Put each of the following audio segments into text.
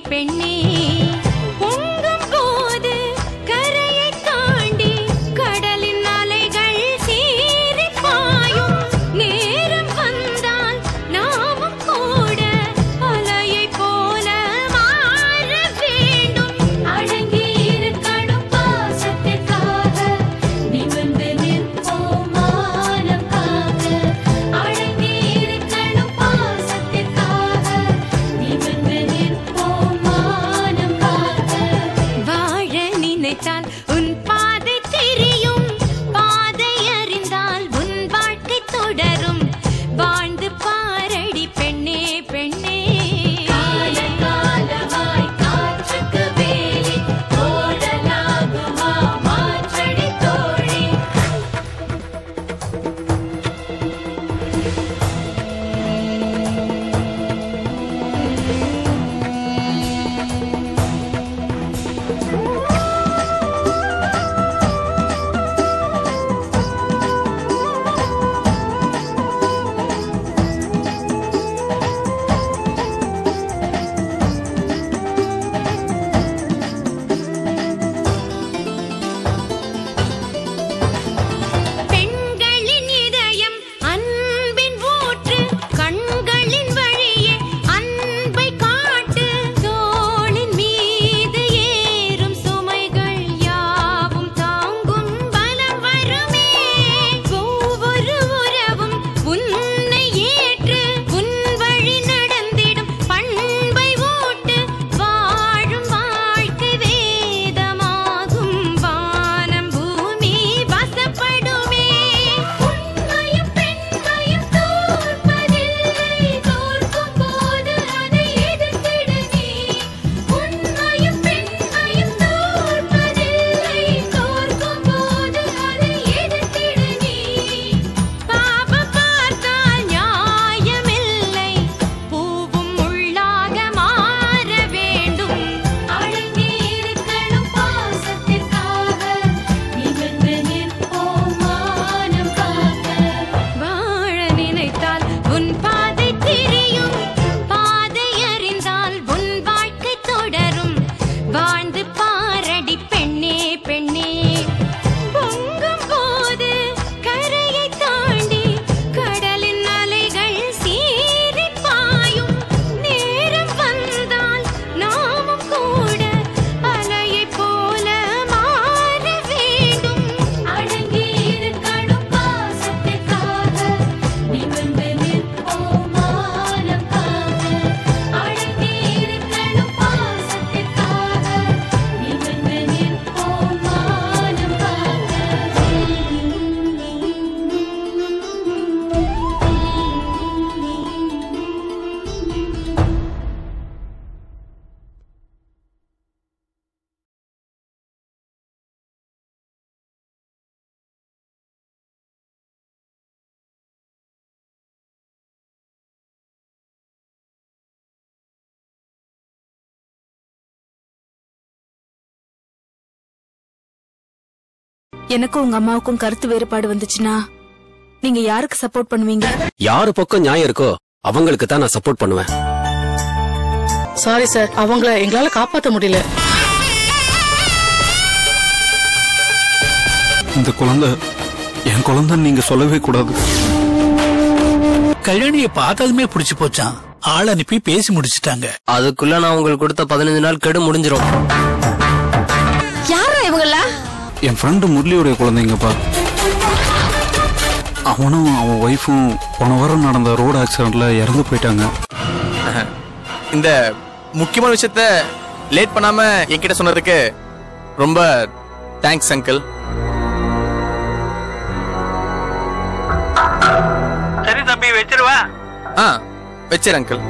பெண்ணே பொங்கும் போது கரையை தாண்டி கடலின் அலைகள் சீறி பாயும் நேரம் வந்தால் நாமும் கூட அலையை போல மாற வேண்டும் அடங்கி இருக்கணும் பாசத்திற்காக நிமிர்ந்து நிற்போம் மானம் காக்க அடங்கி இருக்கணும் பாசத்திற்காக நிமிர்ந்து நிற்போம் மானம் காக்க வாழ நினைத்தால் உன் பாதை தெரியும் பாதை அறிந்தால் உன் வாழ்க்கை தொடரும் வாழ்ந்து பாரடி பெண்ணே பெண்ணே காலகாலமாய் காற்றுக்கு வேலி ஓடலாகுமா மாற்றடி தோழி பெண்களின் இதயம் அன்பின் ஊற்று கண்களின் வழியே அன்பை காட்டு தோளின் மீது ஏறும் சுமைகள் யாவும் தாங்கும் பலம் வருமே ஒவ்வொரு உறவும் உன்னை ஏற்று உன் வழி நடந்திடும் பண்பை ஊட்டு வாழும் வாழ்க்கை வேதமாகும் வானம் பூமி வசப்படுமே உண்மையும் பெண்மையும் தோற்பதில்லை தோற்கும் போது அதை எதிர்த்திட நீ உண்மையும் பெண்மையும் தோற்பதில்லை தோற்கும் போது அதை எதிர்த்திட நீ பாவம் பார்த்தால் நியாயமில்லை பூவும் முள்ளாக மாற வேண்டும் அடங்கி இருக்கணும் பாசத்திற்காக நிமிர்ந்து நிற்போம் மானம் காக்க வாழ நினைத்தால் உன் பாதை தெரியும் பாதை அறிந்தால் உன் வாழ்க்கை தொடரும் வாழ்ந்து பாரடி பெண்ணே பெண்ணே பொங்கும் போது கரையை தாண்டி கடலின் அலைகள் சீறி பாயும் நேரம் வந்தால் நாமும் கூட அலையை போல மாற வேண்டும் அடங்கி இருக்கணும் பாசத்திற்காக நிமிர்ந்து நிற்போம் மானம் காக்க அடங்கி இருக்கணும் பாசத்திற்காக நிமிர்ந்து நிற்போம் மானம் எனக்கும் உங்க அம்மாவுக்கும் கருத்து வேறுபாடு வந்துச்சுன்னா நீங்க யாருக்கு சப்போர்ட் பண்ணுவீங்க யாரு பக்கம் நியாயம் இருக்கோ அவங்களுக்கு தான் நான் சப்போர்ட் பண்ணுவேன் சாரி சார் அவங்கள எங்களால காப்பாத்த முடியல இந்த குழந்தை என் குழந்தைன்னு நீங்க சொல்லவே கூடாது கல்யாணிய பார்த்ததுமே பிடிச்சு போச்சான் ஆள் அனுப்பி பேசி முடிச்சிட்டாங்க அதுக்குள்ள நான் உங்களுக்கு கொடுத்த பதினஞ்சு நாள் கெடு முடிஞ்சிரும் யாரா இவங்களா என் ஃப்ரெண்டு முரளியோடைய குழந்தைங்கப்பா அவனும் அவன் ஒய்ஃபும் போன வாரம் நடந்த ரோடு ஆக்சிடென்ட்ல இறந்து போயிட்டாங்க இந்த முக்கியமான விஷயத்த லேட் பண்ணாம என்கிட்ட சொன்னதுக்கு ரொம்ப தேங்க்ஸ் அங்கிள் சரி தம்பி வச்சிருவா ஆ வச்சிரு அங்கிள்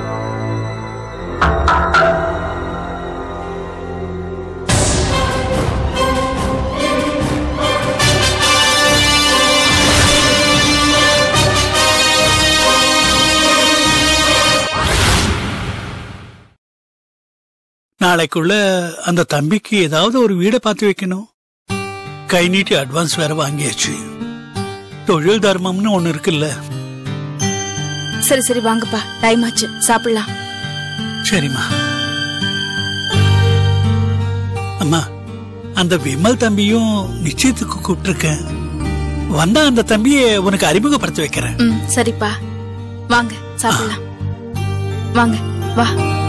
நாளைக்குள்ள அந்த தம்பிக்கு ஏதாவது ஒரு வீடை பார்த்து வைக்கணும் கை நீட்டி அட்வான்ஸ் வேற வாங்கியாச்சு தொழில் தர்மம்னு ஒண்ணு இருக்குல்ல சரி சரி வாங்கப்பா டைம் ஆச்சு சாப்பிடலாம் சரிம்மா அம்மா அந்த விமல் தம்பியும் நிச்சயத்துக்கு கூப்பிட்டிருக்கேன் வந்தா அந்த தம்பியை உனக்கு அறிமுகப்படுத்தி வைக்கிறேன் ம் சரிப்பா வாங்க சாப்பிடலாம் வாங்க வா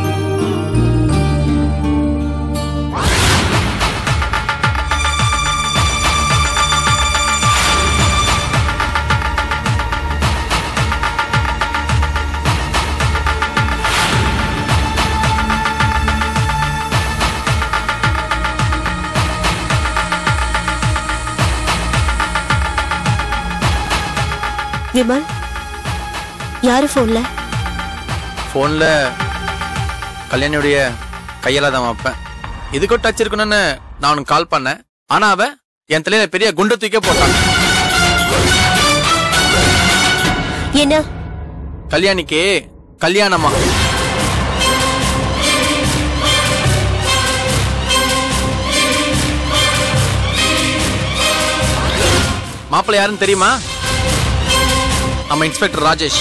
விமல் யாரு போன்ல போன்ல கல்யாணியுடைய கையில தான் வைப்பேன் இதுக்கும் டச் இருக்கணும்னு நான் உனக்கு கால் பண்ணேன் ஆனா அவ என் தலையில பெரிய குண்டு தூக்கே போட்டான் என்ன கல்யாணிக்கு கல்யாணமா மாப்பிள்ளை யாருன்னு தெரியுமா நம்ம இன்ஸ்பெக்டர் ராஜேஷ்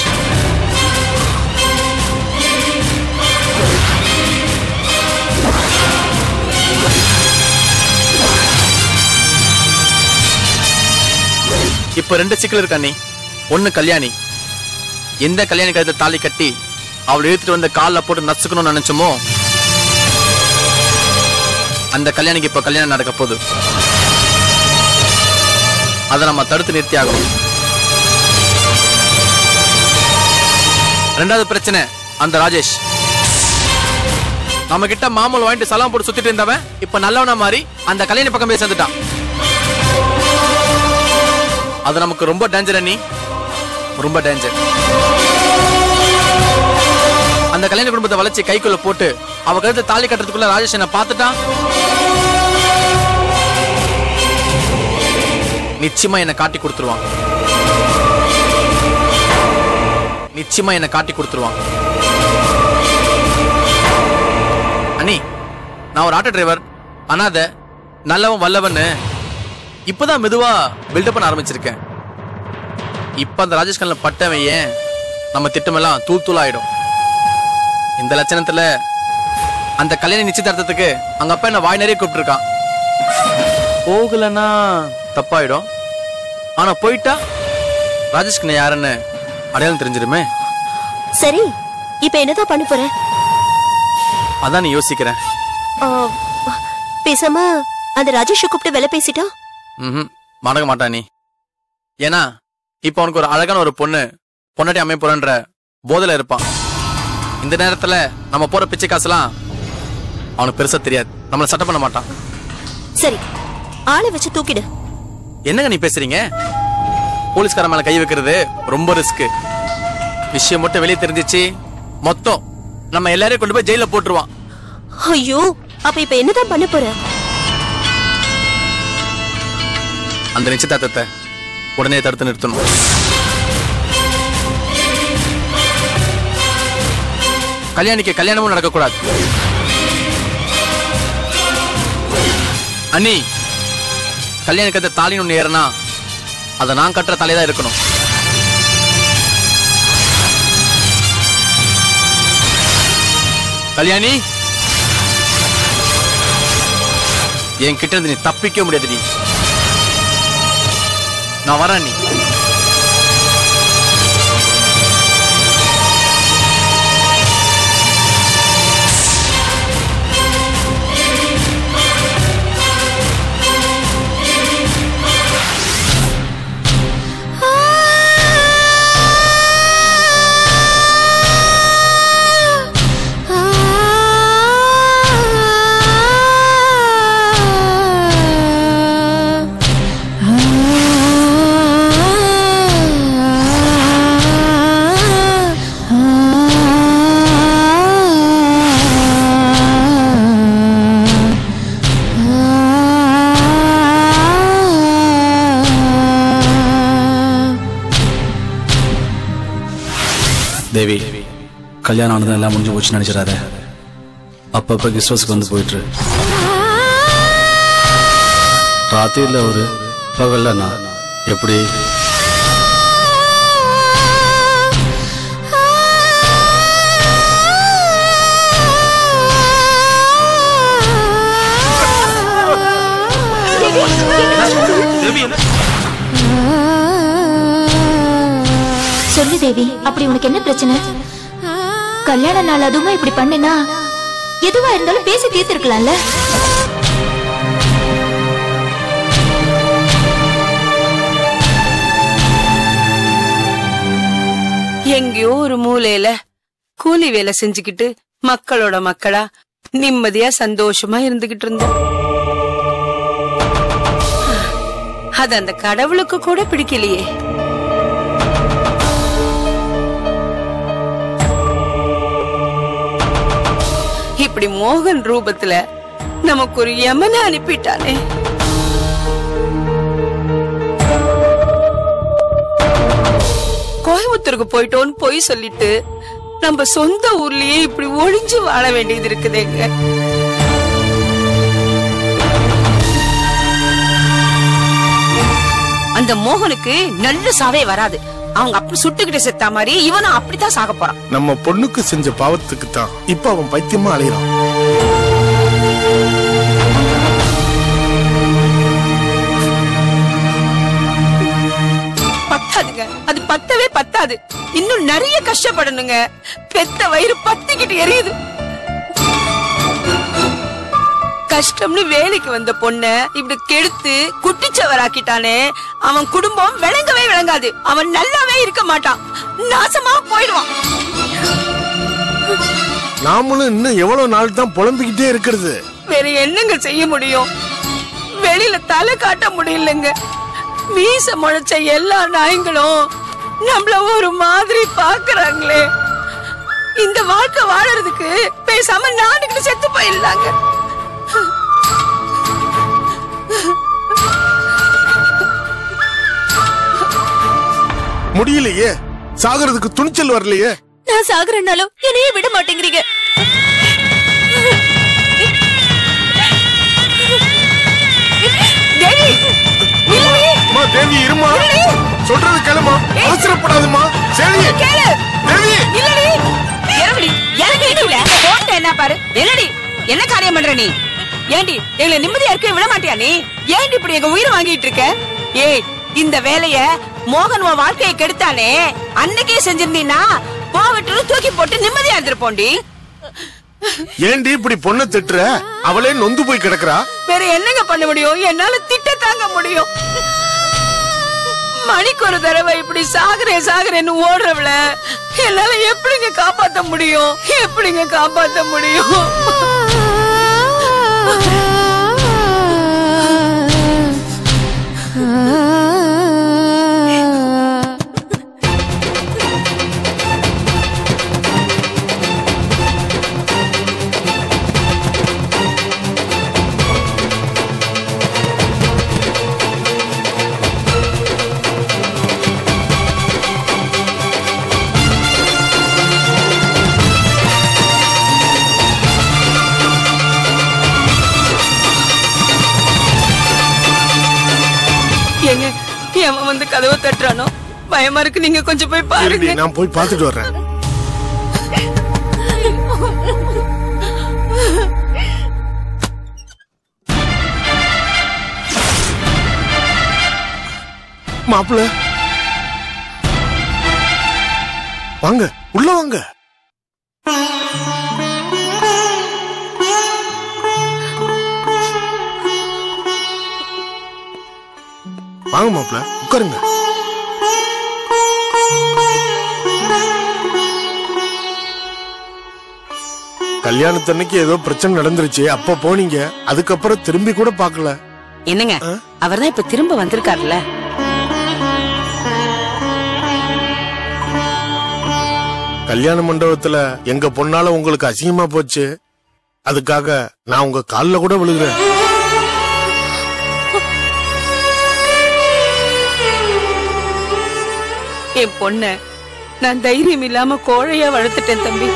இப்ப ரெண்டு சிக்கல் இருக்கு அண்ணி ஒண்ணு கல்யாணி எந்த கல்யாணி கழுத்தை தாலி கட்டி அவளை இழுத்துட்டு வந்து காலில் போட்டு நசுக்கணும்னு நினைச்சோமோ அந்த கல்யாணிக்கு இப்ப கல்யாணம் நடக்க போகுது அதை நம்ம தடுத்து நிறுத்தி ஆகணும் ரெண்டாவது பிரச்சனை அந்த ராஜேஷ் நம்ம கிட்ட மாமூல் வாங்கிட்டு சலாம் போட்டு சுத்திட்டு இருந்தவன் இப்ப நல்லவனா மாறி அந்த கல்யாணி பக்கம் போய் சேர்ந்துட்டான் அது நமக்கு ரொம்ப டேஞ்சர் அண்ணி ரொம்ப டேஞ்சர் அந்த கல்யாண குடும்பத்தை வளைச்சு கைக்குள்ள போட்டு அவ கழுத்து தாலி கட்டுறதுக்குள்ள ராஜேஷ் என்ன பார்த்துட்டான் நிச்சயமா என்ன காட்டி கொடுத்துருவான் நிச்சயமா என்ன காட்டி கொடுத்துருவான் அண்ணி நான் ஒரு ஆட்டோ டிரைவர் அனாத நல்லவன் வல்லவன்னு இப்பதான் மெதுவா பில்டப் பண்ண ஆரம்பிச்சிருக்கேன் இப்ப அந்த ராஜேஷ் கண்ணில் பட்டவன் ஏன் நம்ம திட்டமெல்லாம் தூள் தூளாயிடும் இந்த லட்சணத்துல அந்த கல்யாண நிச்சயதார்த்தத்துக்கு அங்க அப்பா என்ன வாய் நிறைய கூப்பிட்டுருக்கான் போகலன்னா தப்பாயிடும் ஆனா போயிட்டா ராஜேஷ் கண்ணன் யாருன்னு அடையாளம் தெரிஞ்சிருமே சரி இப்ப என்னதான் பண்ண போற அதான் நீ யோசிக்கிறேன் ஆ, பேசாம அந்த ராஜேஷ் கூப்பிட்டு வேலை பேசிட்டா ம் மறக்க மாட்டா நீ ஏன்னா இப்ப அவனுக்கு ஒரு அழகான ஒரு பொண்ணு பொன்னாட்டி அமைய போறன்ற போதையில இருப்பான் இந்த நேரத்துல நம்ம போற பிச்சை காசுலாம் அவனுக்கு பெருசா தெரியாது நம்மள சட்டை பண்ண மாட்டான் சரி ஆளை வச்சு தூக்கிடு என்னங்க நீ பேசுறீங்க போலீஸ்கார மேல கை வைக்கிறது ரொம்ப ரிஸ்க் விஷயம் மட்டும் வெளியே தெரிஞ்சிச்சு மொத்தம் நம்ம எல்லாரையும் கொண்டு போய் ஜெயில போட்டுருவான் ஐயோ அப்ப இப்ப என்னதான் பண்ண போற அந்த நிச்சயதார்த்தத்தை உடனே தடுத்து நிறுத்தணும் கல்யாணிக்கு கல்யாணமும் நடக்கக்கூடாது அண்ணி கல்யாண கத்த தாலின்னு ஒண்ணு ஏறனா அதை நான் கட்டுற தலைதான் இருக்கணும் கல்யாணி என் கிட்ட இருந்து நீ தப்பிக்க முடியாது நீ நான் வரேன் நீ தேவி கல்யாணம் ஆனதும் எல்லாம் முடிஞ்சு போச்சு நினைச்சிடாத அப்பப்ப கெஸ்ட் ஹவுஸ்க்கு வந்து போயிட்டு இரு. ராத்திரில ஒரு பகல்ல நான் எப்படி சொல்லு தேவி அப்படி உனக்கு என்ன பிரச்சனை கல்யாண நாள் அதுவுமா இப்படி பண்ணினா எதுவா இருந்தாலும் பேசி தீர்த்திருக்கலாம்ல எங்கேயோ ஒரு மூலையில கூலி வேலை செஞ்சுக்கிட்டு மக்களோட மக்களா நிம்மதியா சந்தோஷமா இருந்துகிட்டு இருந்தோம் அது அந்த கடவுளுக்கு கூட பிடிக்கலையே இப்படி மோகன் ரூபத்துல நமக்கு ஒரு யமனை அனுப்பிட்டானே கோயம்புத்தூருக்கு போயிட்டோன்னு பொய் சொல்லிட்டு நம்ம சொந்த ஊர்லயே இப்படி ஒளிஞ்சு வாழ வேண்டியது இருக்குதுங்க அந்த மோகனுக்கு நல்ல சாவே வராது அவங்க அப்படி சுட்டுக்கிட்டு செத்தா மாதிரி இவனும் அப்படித்தான் சாக போறான் நம்ம பொண்ணுக்கு செஞ்ச பாவத்துக்கு தான் இப்ப அவன் பைத்தியமா அலையிறான் பத்தாதுங்க அது பத்தவே பத்தாது இன்னும் நிறைய கஷ்டப்படணுங்க பெத்த வயிறு பத்திக்கிட்டு எரியுது கஷ்டம்னு வேலைக்கு வந்த பொண்ண இப்படி கெடுத்து குட்டிச்சவராக்கிட்டானே அவன் குடும்பம் விளங்கவே விளங்காது அவன் நல்லாவே இருக்க மாட்டான் நாசமா போயிடுவான் நாமளும் இன்னும் எவ்வளவு நாள் தான் புலம்பிக்கிட்டே இருக்கிறது வேற என்னங்க செய்ய முடியும் வெளியில தலை காட்ட முடியலங்க மீச முளைச்ச எல்லா நாய்களும் நம்மள ஒரு மாதிரி பாக்குறாங்களே இந்த வாழ்க்கை வாழறதுக்கு பேசாம நானுக்கு செத்து போயிடலாங்க முடியலையே சாகிறதுக்கு துணிச்சல் வரலையே நான் சாகுறேன்னாலும் என்னையே விட மாட்டேங்கிறீங்க தேவி இல்லடி அம்மா தேவி இருமா சொல்றது கேளுமா அவசரப்படாதம்மா சரி கேளு தேவி இல்லடி இறங்குடி இறங்கி இல்ல போட்ட என்ன பாரு என்னடி என்ன காரியம் பண்ற நீ ஏண்டி எங்களை நிம்மதியா இருக்க விட மாட்டியா நீ ஏண்டி இப்படி எங்க உயிரை வாங்கிட்டு இருக்க ஏய் இந்த வேலைய மோகன் உன் வாழ்க்கையை கெடுத்தானே அன்னைக்கே செஞ்சிருந்தீன்னா போகட்டு தூக்கி போட்டு நிம்மதியா இருந்திருப்போண்டி ஏண்டி இப்படி பொண்ணை திட்டுற அவளே நொந்து போய் கிடக்குறா வேற என்னங்க பண்ண முடியும் என்னால திட்ட தாங்க முடியும் மணிக்கு ஒரு தடவை இப்படி சாகுறேன் சாகுறேன்னு ஓடுறவள என்னால எப்படிங்க காப்பாத்த முடியும் எப்படிங்க காப்பாத்த முடியும் ஏங்க அவன் வந்து கதவை தட்டுறானோ பயமா இருக்கு நீங்க கொஞ்சம் போய் இருடி பாருங்க நான் போய் பார்த்துட்டு வர்றேன் மாப்பிள்ள வாங்க உள்ள வாங்க வாங்க மாப்பிள்ள உட்காருங்க கல்யாணத்தன்னைக்கு ஏதோ பிரச்சனை நடந்துருச்சு அப்ப போனீங்க அதுக்கப்புறம் திரும்பி கூட பார்க்கல என்னங்க அவர்தான் இப்ப திரும்ப வந்திருக்காருல்ல கல்யாண மண்டபத்துல எங்க பொண்ணால உங்களுக்கு அசிங்கமா போச்சு அதுக்காக நான் உங்க கால்ல கூட விழுகிறேன் என் பொண்ண நான் தைரியம் இல்லாம கோழையா வளர்த்துட்டேன் தம்பி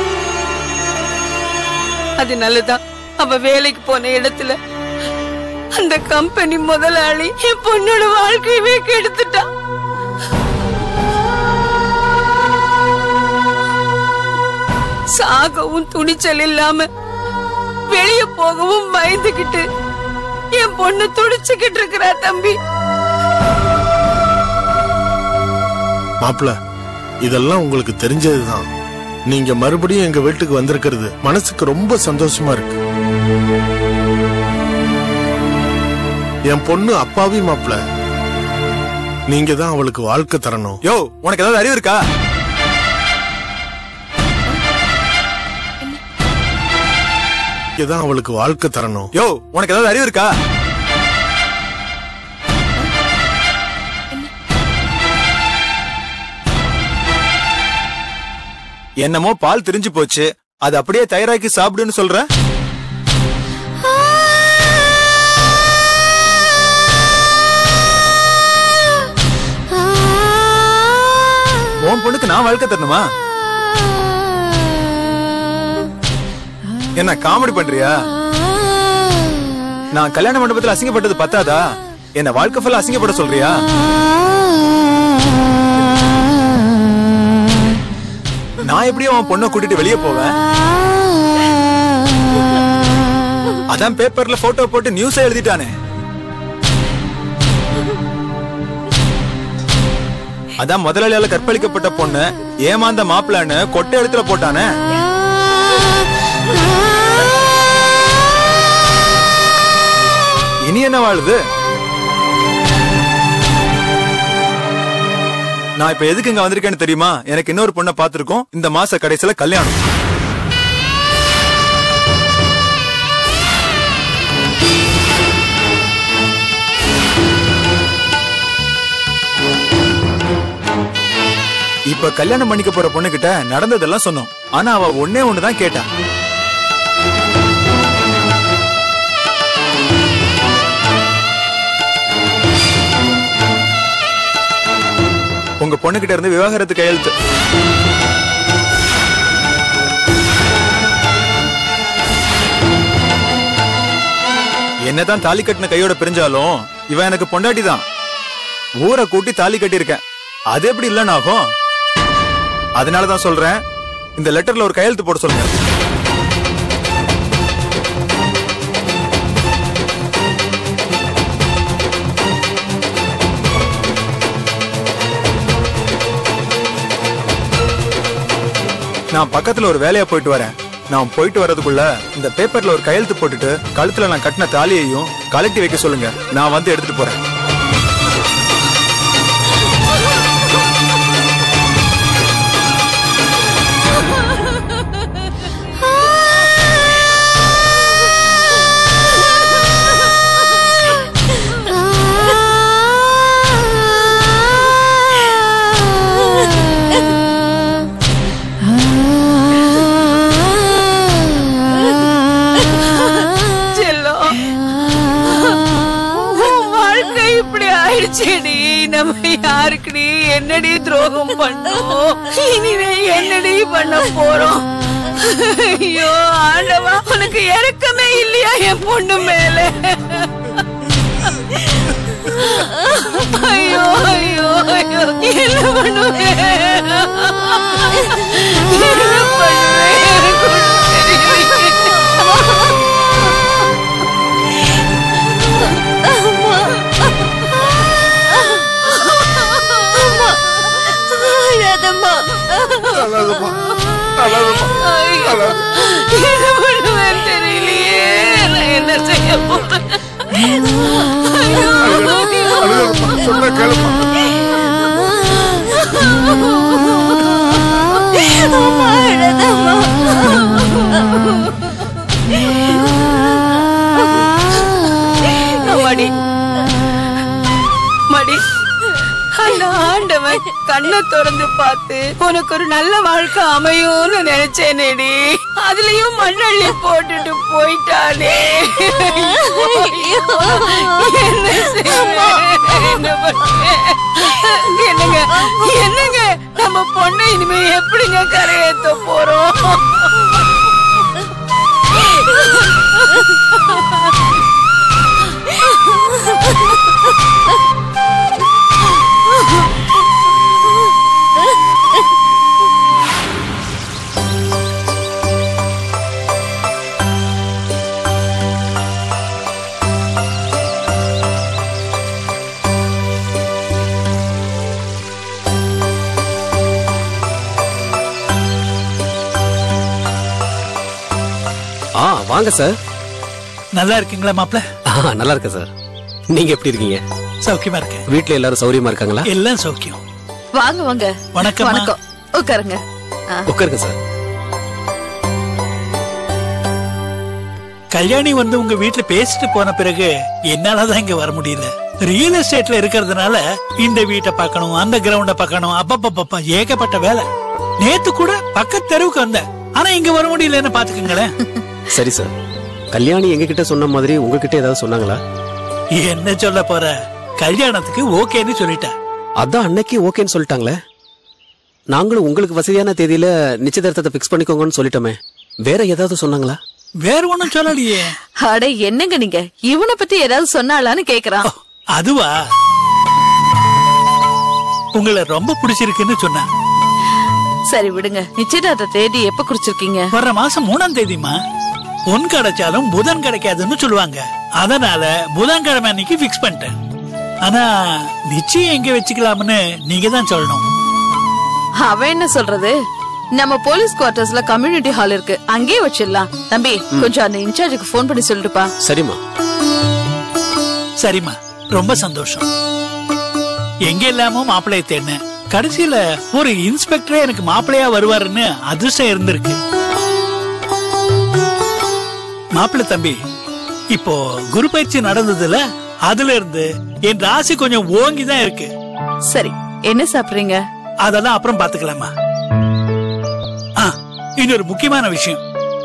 அது நல்லதான் அவ வேலைக்கு போன இடத்துல அந்த கம்பெனி முதலாளி என் பொண்ணோட வாழ்க்கையவே கெடுத்துட்டான் சாகவும் துணிச்சல் இல்லாம வெளிய போகவும் பயந்துகிட்டு என் பொண்ணு துடிச்சுக்கிட்டு இருக்கிறா தம்பி மாப்பிள இதெல்லாம் உங்களுக்கு தெரிஞ்சதுதான் நீங்க மறுபடியும் எங்க வீட்டுக்கு வந்திருக்கிறது மனசுக்கு ரொம்ப சந்தோஷமா இருக்கு என் பொண்ணு அப்பாவி மாப்பிள நீங்க தான் அவளுக்கு வாழ்க்கை தரணும் யோ உனக்கு ஏதாவது அறிவு இருக்கா நீங்க தான் அவளுக்கு வாழ்க்கை தரணும் யோ உனக்கு ஏதாவது அறிவு இருக்கா என்னமோ பால் திரிஞ்சு போச்சு அது அப்படியே தயாராக்கி சாப்பிடுன்னு சொல்ற உன் பொண்ணுக்கு நான் வாழ்க்கை தரணுமா என்ன காமெடி பண்றியா நான் கல்யாண மண்டபத்துல அசிங்கப்பட்டது பத்தாதா என்ன வாழ்க்கை ஃபுல்லா அசிங்கப்பட சொல்றியா நான் எப்படியும் உன் பொண்ணை கூட்டிட்டு வெளியே போவேன் அதான் பேப்பர்ல போட்டோ போட்டு நியூஸ் எழுதிட்டானே அதான் முதலாளியால கற்பழிக்கப்பட்ட பொண்ணு ஏமாந்த மாப்பிள்ளன்னு கொட்டை எழுத்துல போட்டானே இனி என்ன வாழுது நான் இப்ப எதுக்கு இங்க வந்திருக்கேன்னு தெரியுமா எனக்கு இன்னொரு பொண்ணை பார்த்திருக்கோம் இந்த மாச கடைசியில கல்யாணம் இப்ப கல்யாணம் பண்ணிக்க போற பொண்ணு கிட்ட நடந்ததெல்லாம் சொன்னோம் ஆனா அவ ஒன்னே ஒண்ணுதான் கேட்டா உங்க பொண்ணு கிட்ட இருந்து விவாகரத்து கையெழுத்து என்னதான் தாலி கட்டின கையோட பிரிஞ்சாலும் இவன் எனக்கு பொண்டாட்டி தான் ஊரை கூட்டி தாலி கட்டியிருக்கேன் அது எப்படி இல்லைன்னு ஆகும் அதனாலதான் சொல்றேன் இந்த லெட்டர்ல ஒரு கையெழுத்து போட சொல்லுங்க நான் பக்கத்துல ஒரு வேலையா போயிட்டு வரேன் நான் போயிட்டு வர்றதுக்குள்ள இந்த பேப்பர்ல ஒரு கையெழுத்து போட்டுட்டு கழுத்துல நான் கட்டின தாலியையும் கலட்டி வைக்க சொல்லுங்க நான் வந்து எடுத்துட்டு போறேன் செல்லம் உன் வாழ்க்கை இப்படி ஆயிடுச்சேடி நம்ம யாருக்குடி என்னடி துரோகம் பண்ணோம் இனிமே என்னடி பண்ண போறோம் ஐயோ ஆண்டவா உனக்கு இறக்கமே இல்லையா என் பொண்ணு மேல ஐயோ ஐயோ ஐயோ என்ன பண்ணுவேன் என்ன பண்ணுவேன் எனக்கு ஒண்ணும் அழாதம்மா அழாதம்மா அழாதம்மா அழாத என்ன பண்ணுவேன் தெரியலையே நான் என்ன செய்ய போறேன் அழுகாதம்மா சொன்ன கேளுமா அம்மா அழாதம்மா மடி மடி அந்த ஆண்டவன் கண்ணை திறந்து பார்த்து உனக்கு ஒரு நல்ல வாழ்க்கை அமையும்னு நினைச்சேனேடி அதுலயும் மண்ணள்ளி போட்டுட்டு போயிட்டானே என்ன செய்வேன்? என்ன பண்ணுவேன்? என்னங்க என்னங்க நம்ம பொண்ணை இனிமே எப்படிங்க கரையேத்த போறோம் வாங்க சார் நல்லா இருக்கீங்களா மாப்ள ஆ, நல்லா இருக்கேன் சார் நீங்க எப்படி இருக்கீங்க சௌக்கியமா இருக்கேன் வீட்ல எல்லாரும் சௌரியமா இருக்காங்களா எல்லாம் சௌக்கியம் வாங்க வாங்க வணக்கம்மா. வணக்கம் உட்காருங்க ஆ. உட்காருங்க சார் கல்யாணி வந்து உங்க வீட்டுல பேசிட்டு போன பிறகு என்னாலதான் இங்க வர முடியல ரியல் எஸ்டேட்ல இருக்கிறதுனால இந்த வீட்டை பார்க்கணும் அந்த கிரவுண்ட பார்க்கணும் அப்பப்பப்பப்பா ஏகப்பட்ட வேலை நேத்து கூட பக்கத்து தெருவுக்கு வந்தேன் ஆனா இங்க வர முடியலன்னு பாத்துக்கங்களேன் சரி சார் கல்யாணி எங்க கிட்ட சொன்ன மாதிரி உங்ககிட்ட ஏதாவது சொன்னாங்களா என்ன சொல்ல போற கல்யாணத்துக்கு ஓகேன்னு சொல்லிட்டேன் அதான் அன்னைக்கு ஓகேன்னு சொல்லிட்டாங்களே நாங்களும் உங்களுக்கு வசதியான தேதியில நிச்சயதார்த்தத்தை பிக்ஸ் பண்ணிக்கோங்கன்னு சொல்லிட்டோமே வேற ஏதாவது சொன்னாங்களா வேற ஒண்ணும் சொல்லலையே அட என்னங்க நீங்க இவனை பத்தி ஏதாவது சொன்னாலான்னு கேக்குறான் அதுவா உங்களை ரொம்ப பிடிச்சிருக்குன்னு சொன்னேன் சரி விடுங்க நிச்சயதார்த்த தேதி எப்ப குறிச்சிருக்கீங்க வர்ற மாசம் மூணாம் தேதிமா பொன் கிடைச்சாலும் புதன் கிடைக்காதுன்னு சொல்லுவாங்க அதனால புதன்கிழமை அன்னைக்கு பிக்ஸ் பண்ணிட்டேன் ஆனா நிச்சயம் எங்க வச்சுக்கலாம்னு நீங்க தான் சொல்லணும் அவன் என்ன சொல்றது நம்ம போலீஸ் குவார்டர்ஸ்ல கம்யூனிட்டி ஹால் இருக்கு அங்கேயே வச்சிடலாம் தம்பி கொஞ்சம் அந்த இன்சார்ஜுக்கு ஃபோன் பண்ணி சொல்லிட்டுப்பா சரிம்மா சரிம்மா ரொம்ப சந்தோஷம் எங்க இல்லாம மாப்பிள்ளைய தேடினேன் கடைசியில ஒரு இன்ஸ்பெக்டரே எனக்கு மாப்பிள்ளையா வருவாருன்னு அதிர்ஷ்டம் இருந்திருக்கு மாப்பிள்ளை தம்பி இப்போ குரு பயிற்சி நடந்ததுல அதுல இருந்து என் ராசி கொஞ்சம் ஓங்கி தான் இருக்கு சரி என்ன சாப்பிடுறீங்க அதெல்லாம் அப்புறம் பாத்துக்கலாமா ஆ, இன்னொரு முக்கியமான விஷயம்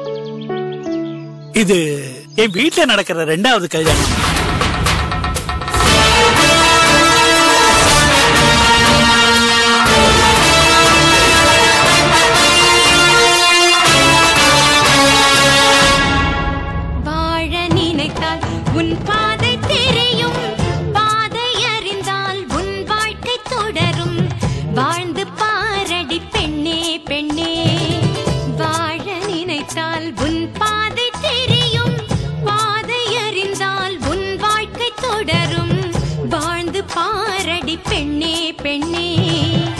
இது என் வீட்டுல நடக்கிற ரெண்டாவது கல்யாணம் வாழ நினைத்தால் உன் பாதை தெரியும் பாதை அறிந்தால் உன் வாழ்க்கை தொடரும் வாழ்ந்து பாரடி பெண்ணே பெண்ணே வாழ நினைத்தால் உன் பாதை தெரியும் பாதை அறிந்தால் உன் வாழ்க்கை தொடரும் வாழ்ந்து பாரடி பெண்ணே பெண்ணே